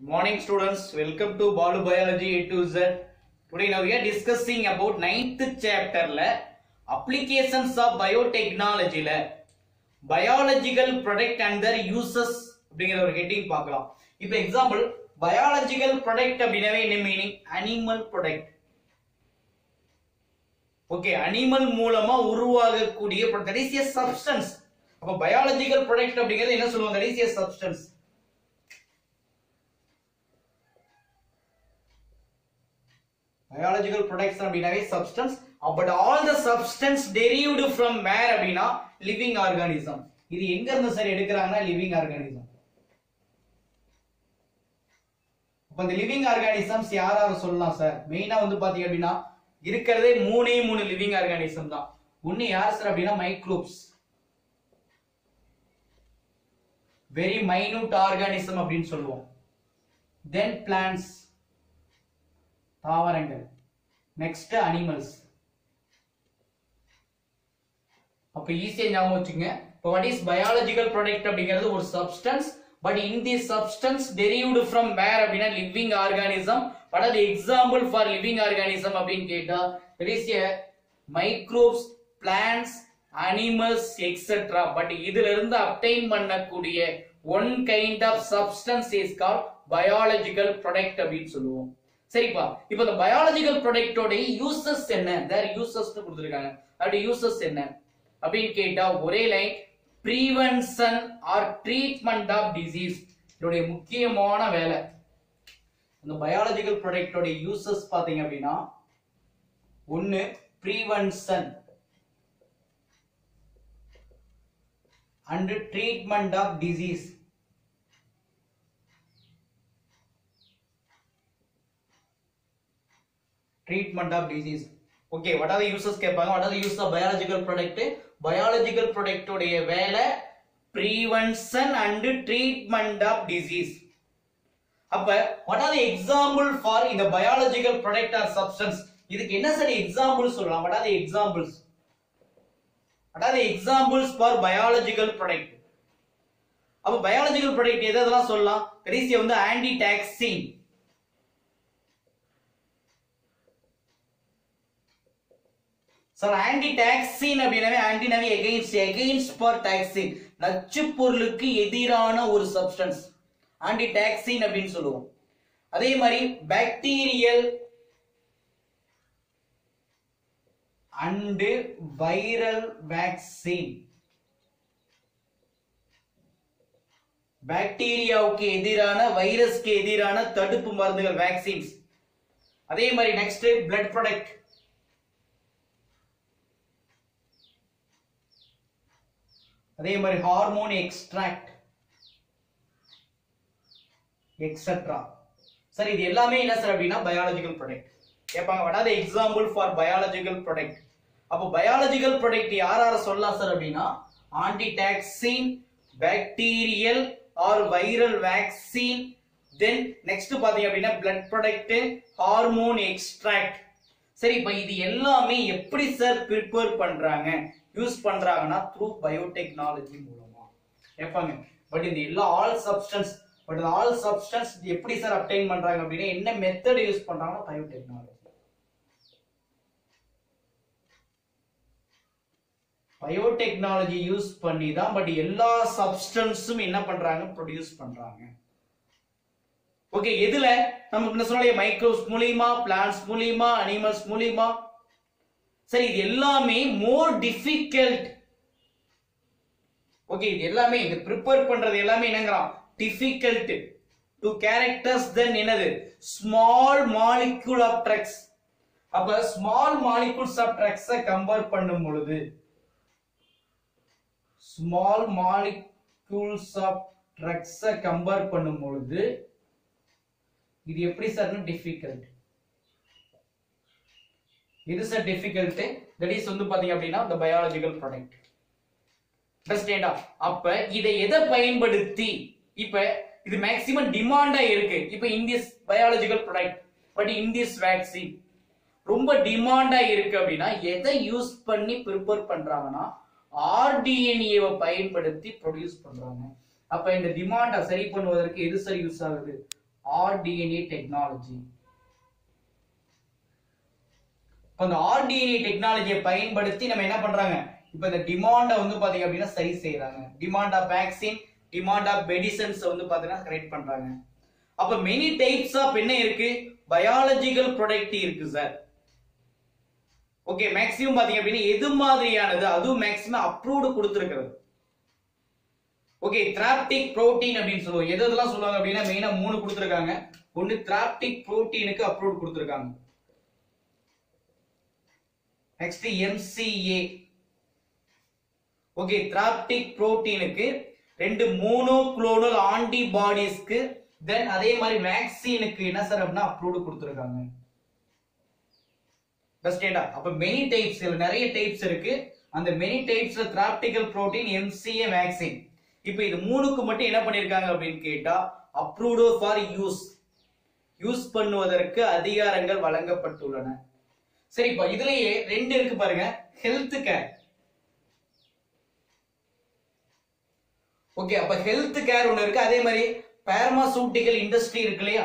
Morning students, welcome to Balu Biology A to Z. Today now we are discussing about ninth chapter ல applications of biotechnology ல biological product and their uses அப்படிங்கிற ஒரு heading பார்க்கலாம் இப்போ example biological product அப்படின்னாவே என்ன meaning animal product okay animal மூலமா உருவாகக்கூடிய தட் இஸ் எ சப்ஸ்டன்ஸ் அப்ப பயாலஜிக்கல் ப்ராடக்ட் அப்படிங்கிறது என்ன சொல்லுவாங்க that is a substance biological products அப்படின்னாவே substance but all the substance derived from where அப்படின்னா லிவிங் ஆர்கானிசம் இது எங்க இருந்து சார் எடுக்கிறாங்கன்னா லிவிங் ஆர்கானிசம் அப்ப இந்த லிவிங் ஆர்கானிசம்ஸ் யார் யார் சொல்லலாம் சார் மெயினா வந்து பாத்தீங்க அப்படின்னா இருக்கிறதே மூணே மூணு லிவிங் ஆர்கானிசம் தான் ஒன்னு யார் சார் அப்படின்னா மைக்ரோப்ஸ் வெரி மைனூட் ஆர்கானிசம் அப்படின்னு சொல்லுவோம் தென் பிளான்ஸ் தாவரங்கள் நெக்ஸ்ட் அனிமல்ஸ் அப்ப ஈஸியா ஞாபகம் வச்சுங்க இப்போ வாட் இஸ் பயாலஜிக்கல் ப்ராடக்ட் அப்படிங்கிறது ஒரு substance but in the substance derived from where அப்படின்னா living organism what are the example for living organism அப்படின்னு கேட்டா there is a microbes plants animals etcetera but இதுல இருந்து அப்டைன் பண்ணக்கூடிய one kind of substance is call biological product அப்படின்னு சொல்லுவோம் சரிப்பா இப்போ இந்த பயாலஜிக்கல் ப்ராடக்டோட யூசஸ் என்ன தேர் யூசஸ் கொடுத்துருக்காங்க அப்படி யூசஸ் என்ன அப்படின்னு கேட்டா ஒரே line prevention or treatment of disease இதோடைய முக்கியமான வேலை இந்த பயாலஜிக்கல் ப்ராடக்டோட யூசஸ் பாத்தீங்க அப்படின்னா ஒன்னு prevention and treatment of disease treatment of disease okay what are uses கேட்பாங்க what are use of biological product biological ப்ராடக்டோடைய வேலை prevention and treatment of disease அப்ப வாட் ஆர் எக்ஸாம்பிள் ஃபார் இந்த பயாலஜிக்கல் ப்ராடக்ட் ஆர் சப்ஸ்டன்ஸ் இதுக்கு என்ன சரி example சொல்லலாம் what are examples what are examples for biological product அப்ப பயாலஜிக்கல் ப்ராடக்ட் எது எதெல்லாம் சொல்லலாம் கடைசியா வந்து anti toxin sir anti toxin அப்படின்னாவே ஆன்டினாவே எகைன்ஸ்ட் எகைன்ஸ்ட் ஃபார் டாக்ஸின் நச்சு பொருளுக்கு எதிரான ஒரு சப்ஸ்டன்ஸ் ஆன்டி டாக்ஸின் அப்படின்னு சொல்லுவோம் அதே மாதிரி பாக்டீரியல் அண்டு வைரல் வேக்சின் பாக்டீரியாவுக்கு எதிரான வைரஸ்க்கு எதிரான தடுப்பு மருந்துகள் வேக்சின்ஸ் அதே மாதிரி நெக்ஸ்ட் பிளட் ப்ராடக்ட் அதே மாதிரி ஹார்மோன் எக்ஸ்ட்ராக்ட் எக்ஸெட்ரா சார் இது எல்லாமே என்ன சார் அப்படின்னா பயாலஜிக்கல் ப்ராடக்ட் கேட்பாங்க what are the example for biological product அப்போ பயாலஜிக்கல் ப்ராடக்ட் யார் யார சொல்லலாம் சார் அப்படின்னா antitoxin bacterial or viral vaccine then next பாத்தீங்க அப்படின்னா பிளட் ப்ராடக்ட் ஹார்மோன் எக்ஸ்ட்ராக்ட் சரி இப்போ இது எல்லாமே எப்படி சார் ப்ரிப்பேர் பண்றாங்க யூஸ் பண்றாங்கன்னா த்ரூ பயோடெக்னாலஜி மூலமா கேட்பாங்க பட் இந்த எல்லா ஆல் சப்ஸ்டன்ஸ் பட் இந்த ஆல் சப்ஸ்டன்ஸ் எப்படி சார் அப்டைன் பண்றாங்க அப்படின்னா என்ன மெத்தட் யூஸ் பண்றாங்கன்னா பயோடெக்னாலஜி பயோடெக்னாலஜி யூஸ் பண்ணி தான் பட் எல்லா சப்ஸ்டன்ஸும் என்ன பண்றாங்க ப்ரொடியூஸ் பண்றாங்க ஓகே எதுல நம்ம என்ன சொன்னாலே மைக்ரோஸ் மூலியமா பிளான்ஸ் மூலியமா அனிமல்ஸ் மூலியமா சரி இது எல்லாமே மோர் டிஃபிகல்ட் ஓகே இது எல்லாமே இது ப்ரிப்பேர் பண்றது எல்லாமே என்னங்கிறான் டிஃபிகல்ட் டு கேரக்டர்ஸ் தென் என்னது ஸ்மால் மாலிக்யூல் ஆஃப் ட்ரக்ஸ் அப்ப ஸ்மால் மாலிகூல்ஸ் ஆஃப் ட்ரக்ஸை கம்பேர் பண்ணும் பொழுது ஸ்மால் மாலிகூல்ஸ் ஆஃப் ட்ரக்ஸை கம்பேர் பண்ணும் பொழுது இது எப்படி சார்னு டிஃபிகல்ட் இது சார் டிஃபிகல்ட் தட் இஸ் வந்து பாத்தீங்க அப்படின்னா இந்த பயாலஜிக்கல் ப்ராடக்ட் அண்டர்ஸ்டாண்டா அப்ப இதை எதை பயன்படுத்தி இப்ப இது மேக்சிமம் டிமாண்டா இருக்கு இப்ப in this biological product but in this vaccine ரொம்ப டிமாண்டா இருக்கு அப்படின்னா எதை யூஸ் பண்ணி ப்ரிப்பேர் பண்றாங்கன்னா ஆர்டிஎன்ஏவை பயன்படுத்தி ப்ரொடியூஸ் பண்றாங்க அப்ப இந்த டிமாண்டை சரி பண்ணுவதற்கு எது சார் யூஸ் ஆகுது ஆர்டிஎன்ஏ டெக்னாலஜி இப்போ இந்த ஆர்டிஎன்ஏ டெக்னாலஜியை பயன்படுத்தி நம்ம என்ன பண்றாங்க இப்போ இந்த டிமாண்டை வந்து பாத்தீங்க அப்படின்னா சரி செய்யறாங்க demand of vaccine demand of medicines வந்து பாத்தீங்கன்னா கரெக்ட் பண்றாங்க அப்ப மெனி டைப்ஸ் ஆஃப் என்ன இருக்கு பயாலஜிக்கல் ப்ராடக்ட் இருக்கு சார் ஓகே மேக்ஸிமம் பாத்தீங்க அப்படின்னா எது மாதிரியானது அதுவும் மேக்ஸிமம் அப்ரூவ்டு கொடுத்துருக்கிறது ஓகே திராப்டிக் புரோட்டீன் அப்படின்னு சொல்லுவோம் எது எதெல்லாம் சொல்லுவாங்க அப்படின்னா மெயினா மூணு கொடுத்துருக்காங்க ஒன்னு திராப்டிக் புரோட்டீனுக்கு அப்ரூவ் கொடுத்துருக்காங்க நெக்ஸ்ட் எம்சிஏ ஓகே திராப்டிக் புரோட்டீனுக்கு ரெண்டு மோனோ குளோனல் ஆன்டிபாடிஸ்க்கு தென் அதே மாதிரி வேக்சினுக்கு என்ன சார் அப்படின்னா அப்ரூவ்டு கொடுத்துருக்காங்க பெஸ்டேடா அப்ப மெனி டைப்ஸ் நிறைய டைப்ஸ் இருக்கு அந்த மெனி டைப்ஸ்ல திராப்டிக்கல் புரோட்டீன் எம்சிஏ வேக்சின் இப்போ இது மூணுக்கு மட்டும் என்ன பண்ணிருக்காங்க அப்படின்னு கேட்டா அப்ரூவ்டு ஃபார் யூஸ் யூஸ் பண்ணுவதற்கு அதிகாரங்கள் வழங்கப்பட்டுள்ளன சரிப்பா இதுலயே ரெண்டு இருக்கு பாருங்க ஹெல்த் கேர் ஓகே அப்ப ஹெல்த் கேர் ஒண்ணு இருக்கு அதே மாதிரி பார்மாசூட்டிக்கல் இண்டஸ்ட்ரி இருக்கு இல்லையா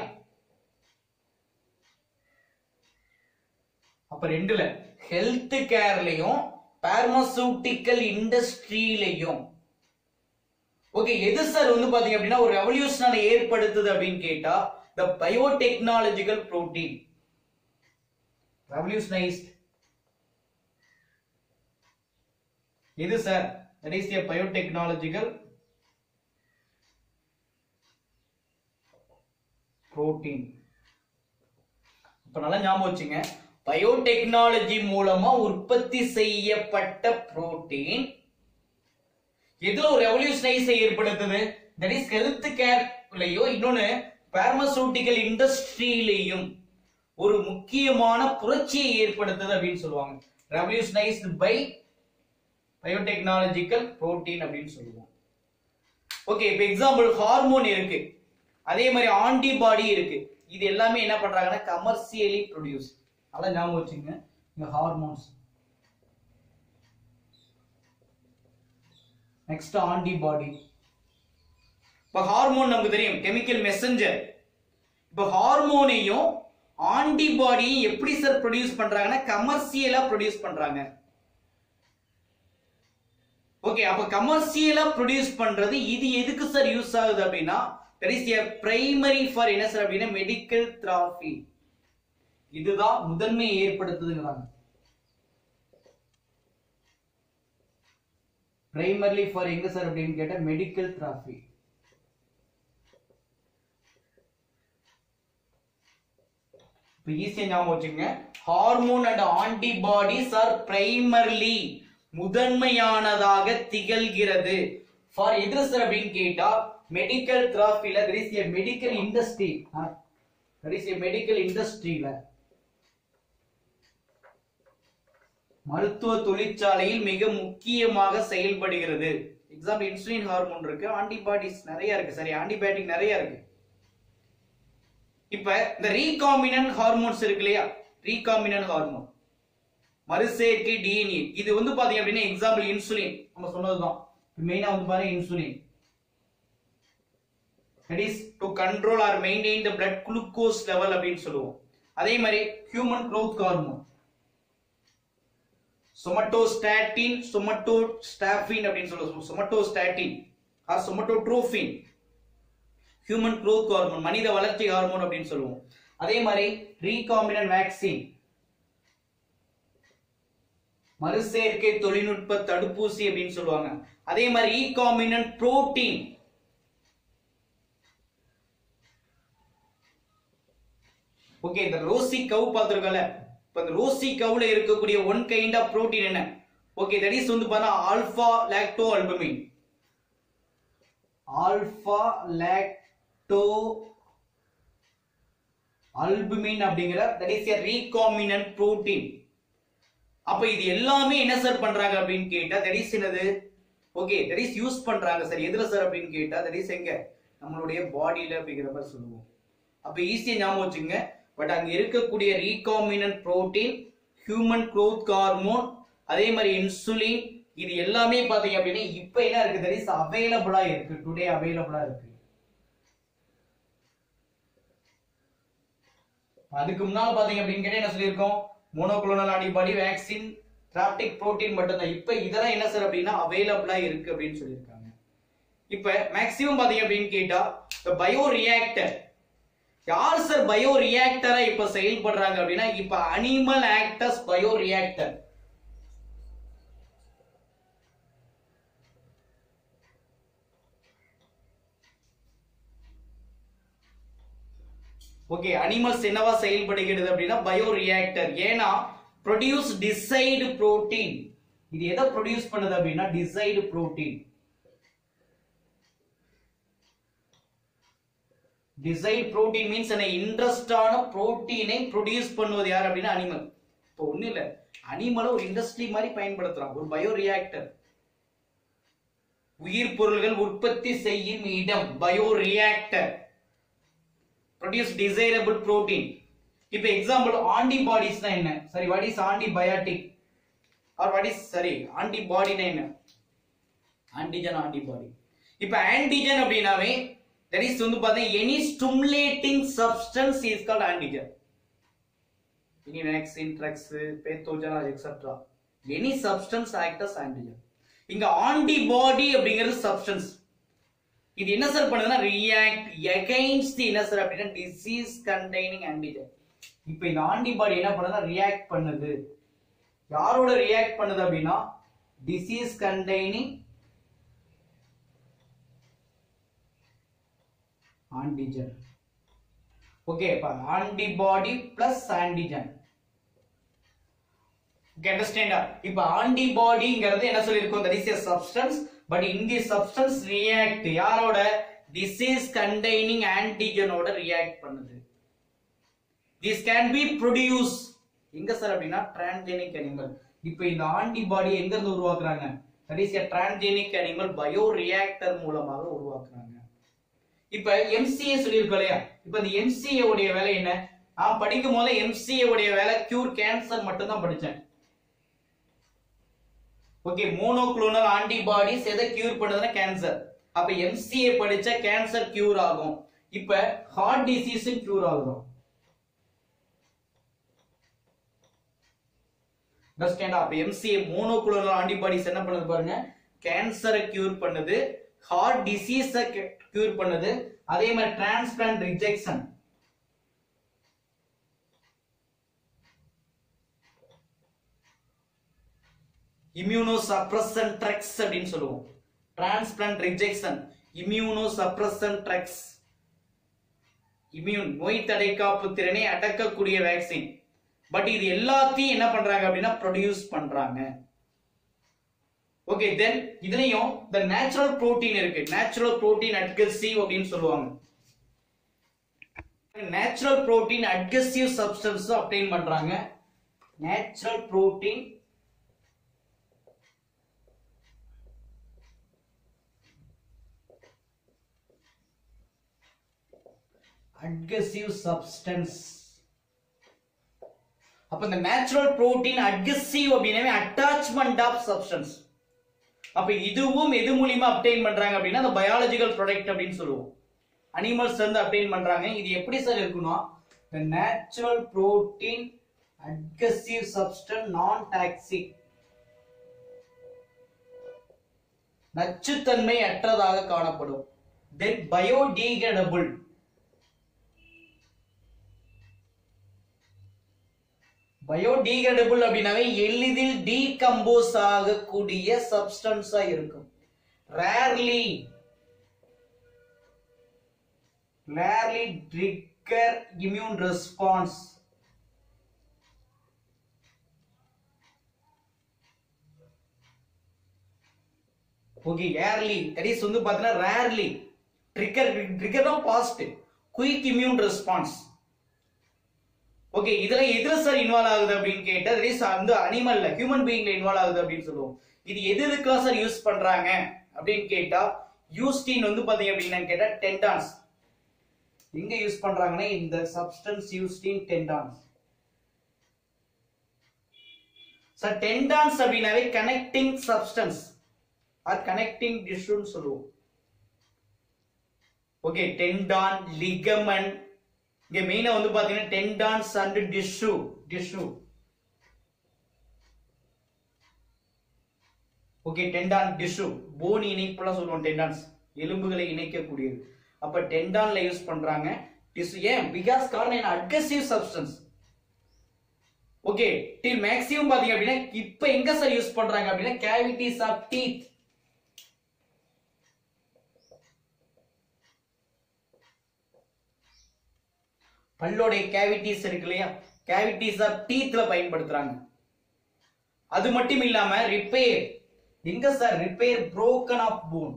அப்ப ரெண்டுல ஹெல்த் கேர்லயும் பார்மாசூட்டிக்கல் இண்டஸ்ட்ரியிலையும் ஓகே எது சார் வந்து பாத்தீங்க அப்படின்னா ஒரு ரெவல்யூஷனால ஏற்படுத்துது அப்படின்னு கேட்டா த பயோடெக்னாலஜிக்கல் புரோட்டீன் ரெவல்யூஷனைஸ்ட் எது sir that is a biotechnological protein இப்ப நல்லா ஞாபகம் வச்சுங்க பயோடெக்னாலஜி மூலமா உற்பத்தி செய்யப்பட்ட புரோட்டீன் எதுல ஒரு ரெவல்யூஷனைஸ் ஏற்படுத்துது தட் இஸ் ஹெல்த் கேர்லயோ இன்னொன்னு பார்மசூட்டிக்கல் இண்டஸ்ட்ரியிலையும் ஒரு முக்கியமான புரட்சியை ஏற்படுத்துது அப்படின்னு சொல்லுவாங்க ரெவல்யூஷனைஸ்டு பை பயோடெக்னாலஜிக்கல் புரோட்டீன் அப்படின்னு சொல்லுவோம் ஓகே இப்போ எக்ஸாம்பிள் ஹார்மோன் இருக்கு அதே மாதிரி ஆன்டிபாடி இருக்கு இது எல்லாமே என்ன பண்றாங்கன்னா கமர்சியலி ப்ரொடியூஸ் நல்லா ஞாபகம் வச்சுங்க இந்த ஹார்மோன்ஸ் நெக்ஸ்ட் ஆன்டிபாடி இப்போ ஹார்மோன் நமக்கு தெரியும் கெமிக்கல் மெசஞ்சர் இப்போ ஹார்மோனையும் ஆன்டிபாடியும் எப்படி சார் ப்ரொடியூஸ் பண்றாங்கன்னா கமர்சியலா ப்ரொடியூஸ் பண்றாங்க ஓகே அப்ப கமர்சியலா ப்ரொடியூஸ் பண்றது இது எதுக்கு சார் யூஸ் ஆகுது அப்படின்னா that is a primary for என்ன சார் அப்படின்னா மெடிக்கல் தெராபி இதுதான் முதன்மை ஏற்படுத்துதுங்கிறாங்க பிரைமர்லி ஃபார் எங்க சார் அப்படின்னு கேட்டா மெடிக்கல் தெராபி இப்போ ஈஸியா ஞாபகம் வச்சுங்க hormone and antibodies are primarily முதன்மையானதாக திகழ்கிறது ஃபார் எது சார் அப்படின்னு கேட்டா மெடிக்கல் தெராபில there is a medical industry there is a medical இண்டஸ்ட்ரியில மருத்துவ தொழிற்சாலையில் மிக முக்கியமாக செயல்படுகிறது எக்ஸாம்பிள் இன்சுலின் ஹார்மோன் இருக்கு ஆன்டிபாடிஸ் நிறைய இருக்கு சரி ஆன்டிபயோட்டிக் நிறைய இருக்கு இப்ப இந்த ரீகாம்பினன்ட் ஹார்மோன்ஸ் இருக்கு இல்லையா ரீகாம்பினன்ட் ஹார்மோன் மறுசேர்க்கை டிஎன்ஏ இது வந்து பாத்தீங்க அப்படின்னா எக்ஸாம்பிள் இன்சுலின் நம்ம சொன்னதுதான் மெயினா வந்து பாருங்க insulin that is to control or maintain the blood glucose level அப்படின்னு சொல்லுவோம் அதே மாதிரி human growth hormone somatostatin somatotrophin அப்படின்னு சொல்லுவோம் somatostatin or somatotrophin human growth hormone மனித வளர்ச்சி ஹார்மோன் அப்படின்னு சொல்லுவோம் அதே மாதிரி ரீகாம்பினன்ட் வேக்சின் மறுசேர்க்கை தொழில்நுட்ப தடுப்பூசி அப்படின்னு சொல்லுவாங்க அதே மாதிரி ரீகாம்பினன்ட் புரோட்டீன் ஓகே இந்த ரோசி கவ் பார்த்திருக்கல இப்ப இந்த ரோசி கவ்ல இருக்கக்கூடிய ஒன் கைண்ட் ஆஃப் புரோட்டீன் என்ன ஓகே தட் இஸ் வந்து பார்த்தா alpha lactalbumin alpha lactalbumin அப்படிங்கிற that is a recombinant protein அப்ப இது எல்லாமே என்ன சார் பண்றாங்க அப்படின்னு கேட்டா தட் இஸ் என்னது ஓகே தட் இஸ் யூஸ் பண்றாங்க சார் எதுல சார் அப்படின்னு கேட்டா தட் இஸ் எங்க நம்மளுடைய பாடியில அப்படிங்கிற மாதிரி சொல்லுவோம் அப்ப ஈஸியா ஞாபகம் வச்சுங்க பட் அங்க இருக்கக்கூடிய recombinant protein human growth hormone அதே மாதிரி இன்சுலின் இது எல்லாமே பாத்தீங்க அப்படின்னா இப்ப என்ன இருக்கு தட் இஸ் அவைலபிளா இருக்கு டுடே அவைலபிளா இருக்கு அதுக்கு முன்னால பாத்தீங்க அப்படின்னு கேட்டா என்ன சொல்லியிருக்கோம் monoclonal antibody vaccine therapeutic protein மட்டும்தான் இப்ப இதெல்லாம் என்ன சார் அப்படின்னா அவைலபிளா இருக்கு அப்படின்னு சொல்லியிருக்காங்க இப்ப மேக்சிமம் பாத்தீங்க அப்படின்னு கேட்டா இந்த பயோ ரியாக்டர் யார் சார் பயோ ரியாக்டரா இப்ப செயல்படுறாங்க அப்படின்னா இப்ப animal actors bioreactor okay animals என்னவா செயல்படுகிறது அப்படின்னா பயோ ரியாக்டர் ஏன்னா ப்ரொடியூஸ் டிசைடு புரோட்டீன் இது எதை ப்ரொடியூஸ் பண்ணுது அப்படின்னா desired protein desired protein means என்ன இன்ட்ரெஸ்டான புரோட்டீனை ப்ரொடியூஸ் பண்ணுவது யார் அப்படின்னா அனிமல் இப்போ ஒண்ணும் இல்ல அனிமலை ஒரு இண்டஸ்ட்ரி மாதிரி பயன்படுத்துறான் ஒரு பயோ ரியாக்டர் உயிர் பொருள்கள் உற்பத்தி செய்யும் இடம் bioreactor produce desirable protein இப்போ எக்ஸாம்பிள் ஆன்டிபாடிஸ்னா என்ன சரி what is antibiotic or what is சரி ஆன்டிபாடினா என்ன ஆன்டிஜன் ஆன்டிபாடி இப்போ ஆன்டிஜன் அப்படின்னாவே தட் இஸ் வந்து பார்த்தீங்கன்னா any stimulating substance is called antigen any vaccine drugs pathogen etcetera any substance act as antigen இங்க ஆன்டிபாடி அப்படிங்கிறது சப்ஸ்டன்ஸ் இது என்ன சார் பண்ணுதுன்னா ரியாக்ட் எகைன்ஸ்ட் என்ன சார் அப்படின்னா டிசீஸ் கண்டெய்னிங் ஆன்டிஜன் இப்போ இந்த ஆன்டிபாடி என்ன பண்ணுதுன்னா ரியாக்ட் பண்ணுது யாரோட ரியாக்ட் பண்ணுது அப்படின்னா டிசீஸ் கண்டெய்னிங் ஆன்டிஜன் ஓகே இப்ப ஆன்டிபாடி பிளஸ் ஆன்டிஜன் ஓகே அண்டர்ஸ்டாண்டா இப்ப ஆன்டிபாடிங்கிறது என்ன சொல்லிருக்கோம் that is a substance but in the substance react யாரோட டிசீஸ் கண்டெய்னிங் ஆன்டிஜனோட ரியாக்ட் பண்ணுது திஸ் கேன் பி ப்ரொடியூஸ் எங்க சார் அப்படின்னா டிரான்ஜெனிக் அனிமல் இப்போ இந்த ஆன்டிபாடி எங்க இருந்து உருவாக்குறாங்க that is a transgenic animal bioreactor மூலமாக உருவாக்குறாங்க இப்ப எம்சிஏ சொல்லியிருக்கோம் இல்லையா இப்ப இந்த எம்சிஏ உடைய வேலை என்ன நான் படிக்கும் போது எம்சிஏ உடைய வேலை கியூர் கேன்சர் மட்டும் தான் படிச்சேன் ஓகே மோனோக்ளோனல் ஆன்டிபாடிஸ் எதை கியூர் பண்ணுதுன்னா கேன்சர் அப்ப எம்சிஏ படிச்சா கேன்சர் கியூர் ஆகும் இப்ப ஹார்ட் டிசீஸும் கியூர் ஆகும் அண்டர்ஸ்டாண்ட் அப்ப எம்சிஏ மோனோகுளோனல் ஆன்டிபாடிஸ் என்ன பண்ணுது பாருங்க கேன்சரை கியூர் பண்ணுது ஹார்ட் டிசீஸ கியூர் பண்ணுது அதே மாதிரி transplant rejection immunosuppressant drugs அப்படின்னு சொல்லுவோம் transplant rejection immunosuppressant drugs immune நோய் தடைக்காப்பு திறனை அடக்கக்கூடிய வேக்சின் பட் இது எல்லாத்தையும் என்ன பண்றாங்க அப்படின்னா ப்ரொடியூஸ் பண்றாங்க ஓகே தென் இதுலயும் the நேச்சுரல் புரோட்டீன் இருக்கு நேச்சுரல் புரோட்டீன் அட்கசிவ் அப்படின்னு சொல்லுவாங்க natural protein adhesive substance obtain பண்றாங்க நேச்சுரல் புரோட்டீன் அட்கசிவ் சப்ஸ்டன்ஸ் அப்ப இந்த நேச்சுரல் புரோட்டீன் அட்கசிவ் அப்படின்னாவே அட்டாச்மெண்ட் ஆஃப் சப்ஸ்டன்ஸ் அப்ப இதுவும் எது மூலியமா அப்டைன் பண்றாங்க அப்படின்னா அந்த பயாலஜிக்கல் ப்ராடக்ட் அப்படின்னு சொல்லுவோம் அனிமல்ஸ் வந்து அப்டைன் பண்றாங்க இது எப்படி சார் இருக்குன்னா the natural protein adhesive substance non toxic நச்சுத்தன்மை அற்றதாக காணப்படும் தென் biodegradable பயோடீகிரேடபிள் அப்படின்னாவே எளிதில் டீகம்போஸ் ஆகக்கூடிய சப்ஸ்டன்ஸா இருக்கும் rarely rarely trigger immune response okay early that is வந்து பார்த்தீங்கன்னா ரேர்லி ட்ரிக்கர் ட்ரிக்கர் தான் fast quick immune response okay இதுல எதுல சார் இன்வால்வ் ஆகுது அப்படின்னு கேட்டா தட் இஸ் வந்து அனிமல்ல ஹியூமன் பீயிங்ல இன்வால்வ் ஆகுது அப்படின்னு சொல்லுவோம் இது எது எதுக்கெல்லாம் சார் யூஸ் பண்றாங்க அப்படின்னு கேட்டா யூஸ்டின் வந்து பாத்தீங்க அப்படின்னு கேட்டா டெண்டான்ஸ் எங்க யூஸ் பண்றாங்கன்னா இந்த substance used in tendons sir tendons அப்படின்னாவே கனெக்டிங் சப்ஸ்டன்ஸ் ஆர் கனெக்டிங் டிஷ்யூன்னு சொல்லுவோம் ஓகே டெண்டான் லிகமன் இங்க மெயினா வந்து பாத்தீங்கன்னா tendons and tissue tissue okay tendon tissue bone இணைப்புலாம் சொல்லுவோம் டெண்டான்ஸ் எலும்புகளை இணைக்கக்கூடியது அப்ப டெண்டான்ல யூஸ் பண்றாங்க டிஷ்யூ ஏன் பிகாஸ் காரணம் என்ன adhesive substance okay till maximum பாத்தீங்க அப்படின்னா இப்ப எங்க சார் யூஸ் பண்றாங்க அப்படின்னா கேவிட்டிஸ் ஆஃப் டீத் பல்லோடைய கேவிட்டிஸ் இருக்கு இல்லையா கேவிட்டிஸ் ஆஃப் டீத்ல பயன்படுத்துறாங்க அது மட்டும் இல்லாம ரிப்பேர் எங்க sir repair broken of bone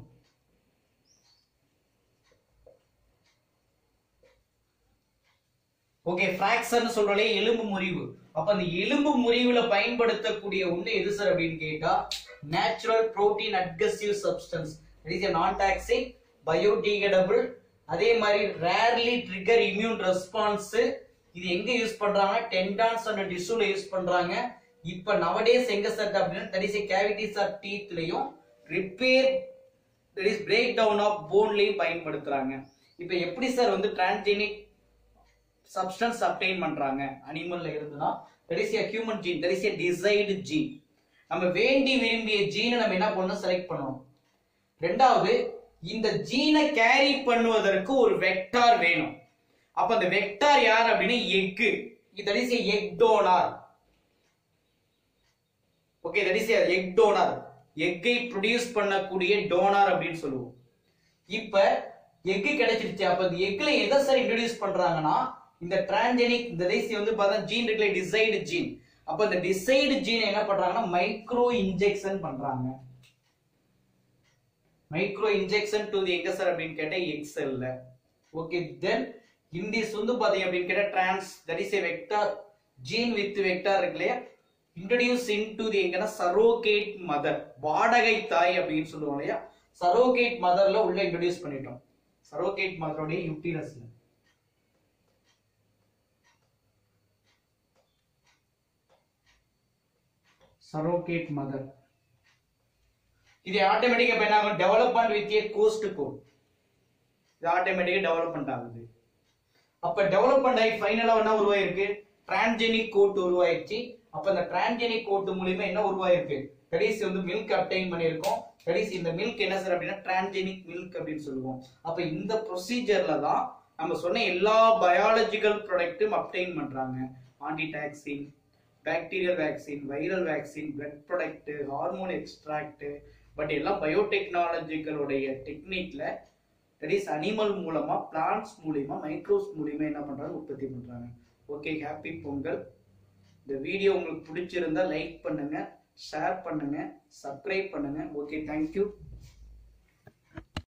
okay பிராக்சர்னு சொல்றோம்லே எலும்பு முறிவு அப்ப அந்த எலும்பு முறிவுல பயன்படுத்தக்கூடிய ஒண்ணு எது சார் அப்படின்னு கேட்டா natural protein adhesive substance it is non toxic biodegradable அதே மாதிரி ரேர்லி ட்ரிகர் இம்யூன் ரெஸ்பான்ஸ் இது எங்க யூஸ் பண்றாங்கன்னா டெண்டான்ஸ் அண்ட் டிஷ்யூல யூஸ் பண்றாங்க இப்ப நவடேஸ் எங்க சார் அப்படின்னா தட் இஸ் கேவிட்டிஸ் ஆஃப் டீத்லயும் repair that is break down of போன்லயும் பயன்படுத்துறாங்க இப்ப எப்படி சார் வந்து டிரான்ஜெனிக் சப்ஸ்டன்ஸ் அப்டைன் பண்றாங்க அனிமல்ல இருந்துனா that is human gene that is desired gene நம்ம வேண்டி விரும்பிய ஜீனை நம்ம என்ன பண்ணணும் செலக்ட் பண்ணணும் ரெண்டாவது இந்த ஜீனை கேரி பண்ணுவதற்கு ஒரு வெக்டார் வேணும் அப்ப அந்த வெக்டார் யார் அப்படின்னு egg that is egg donor okay that is egg donor எக்கை ப்ரொடியூஸ் பண்ணக்கூடிய டோனார் அப்படின்னு சொல்லுவோம் இப்ப எக்கு கிடைச்சிருச்சு அப்ப இந்த எக்ல எதை சார் இன்ட்ரடியூஸ் பண்றாங்கன்னா இந்த டிரான்ஜெனிக் இந்த தேசிய வந்து பார்த்தா ஜீன் இருக்குல்ல டிசைடு ஜீன் அப்ப இந்த டிசைடு ஜீன் என்ன பண்றாங்கன்னா மைக்ரோ இன்ஜெக்ஷன் பண்றாங்க மைக்ரோ இன்ஜெக்ஷன் டு தி எங்க சார் அப்படின்னு கேட்டா எக்ஸெல்ல ஓகே தென் இந்திஸ் வந்து பாத்தீங்க அப்படின்னு கேட்டா trans that is a vector gene with vector இருக்கு இல்லையா இன்ட்ரடியூஸ் இன் டு தி எங்கன்னா சரோகேட் மதர் வாடகை தாய் அப்படின்னு சொல்லுவோம் இல்லையா சரோகேட் மதர்ல உள்ள இன்ட்ரடியூஸ் பண்ணிட்டோம் சரோகேட் மதருடைய யூட்டிரஸ்ல சரோகேட் மதர் இது ஆட்டோமேட்டிக்கா இப்ப என்ன ஆகும் development with a ghost goat இது ஆட்டோமேட்டிக்கா டெவலப்மெண்ட் ஆகுது அப்ப டெவலப்மெண்ட் ஆகி ஃபைனலா என்ன உருவாயிருக்கு டிரான்ஜெனிக் கோட் உருவாயிருச்சு அப்ப இந்த டிரான்ஜெனிக் கோட் மூலியமா என்ன உருவாயிருக்கு கடைசி வந்து மில்க் அப்டைன் பண்ணியிருக்கோம் கடைசி இந்த மில்க் என்ன சார் அப்படின்னா டிரான்ஜெனிக் மில்க் அப்படின்னு சொல்லுவோம் அப்ப இந்த ப்ரொசீஜர்ல தான் நம்ம சொன்ன எல்லா பயாலஜிக்கல் ப்ராடக்ட்டும் அப்டைன் பண்றாங்க antitoxin bacterial vaccine viral vaccine blood product hormone extract but எல்லாம் பயோடெக்னாலஜிகளுடைய டெக்னிக்ல தட் இஸ் அனிமல் மூலமா பிளான்ட்ஸ் மூலியமா மைக்ரோஸ் மூலியமா என்ன பண்றாங்க உற்பத்தி பண்றாங்க ஓகே ஹாப்பி பொங்கல் இந்த வீடியோ உங்களுக்கு பிடிச்சிருந்தா லைக் பண்ணுங்க ஷேர் பண்ணுங்க சப்ஸ்கிரைப் பண்ணுங்க ஓகே தேங்க்யூ